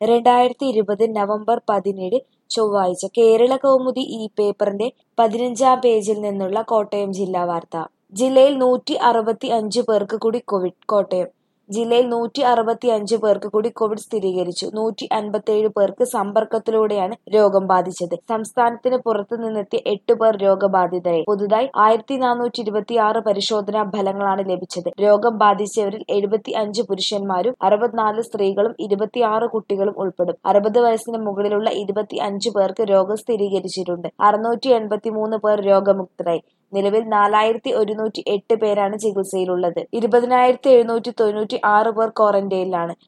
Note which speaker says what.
Speaker 1: രണ്ടായിരത്തി ഇരുപത് നവംബർ പതിനേഴ് ചൊവ്വാഴ്ച കേരള കൗമുദി ഈ പേപ്പറിന്റെ പതിനഞ്ചാം പേജിൽ നിന്നുള്ള കോട്ടയം ജില്ലാ വാർത്ത ജില്ലയിൽ നൂറ്റി അറുപത്തി അഞ്ച് പേർക്ക് കൂടി കോവിഡ് കോട്ടയം ജില്ലയിൽ നൂറ്റി അറുപത്തി അഞ്ച് പേർക്ക് കൂടി കോവിഡ് സ്ഥിരീകരിച്ചു നൂറ്റി അൻപത്തേഴ് പേർക്ക് സമ്പർക്കത്തിലൂടെയാണ് രോഗം ബാധിച്ചത് സംസ്ഥാനത്തിന് പുറത്തു നിന്നെത്തിയ എട്ട് പേർ രോഗബാധിതരായി പുതുതായി ആയിരത്തി നാനൂറ്റി ഇരുപത്തി ആറ് പരിശോധനാ ഫലങ്ങളാണ് ലഭിച്ചത് രോഗം ബാധിച്ചവരിൽ എഴുപത്തി അഞ്ച് പുരുഷന്മാരും അറുപത്തിനാല് സ്ത്രീകളും ഇരുപത്തിയാറ് കുട്ടികളും ഉൾപ്പെടും അറുപത് വയസ്സിന് മുകളിലുള്ള ഇരുപത്തി അഞ്ച് പേർക്ക് രോഗം സ്ഥിരീകരിച്ചിട്ടുണ്ട് അറുന്നൂറ്റി എൺപത്തി മൂന്ന് പേർ രോഗമുക്തരായി നിലവിൽ നാലായിരത്തി ഒരുന്നൂറ്റി എട്ട് പേരാണ് ചികിത്സയിലുള്ളത് ഇരുപതിനായിരത്തി എഴുന്നൂറ്റി തൊണ്ണൂറ്റി ആറ് പേർ ക്വാറന്റൈനിലാണ്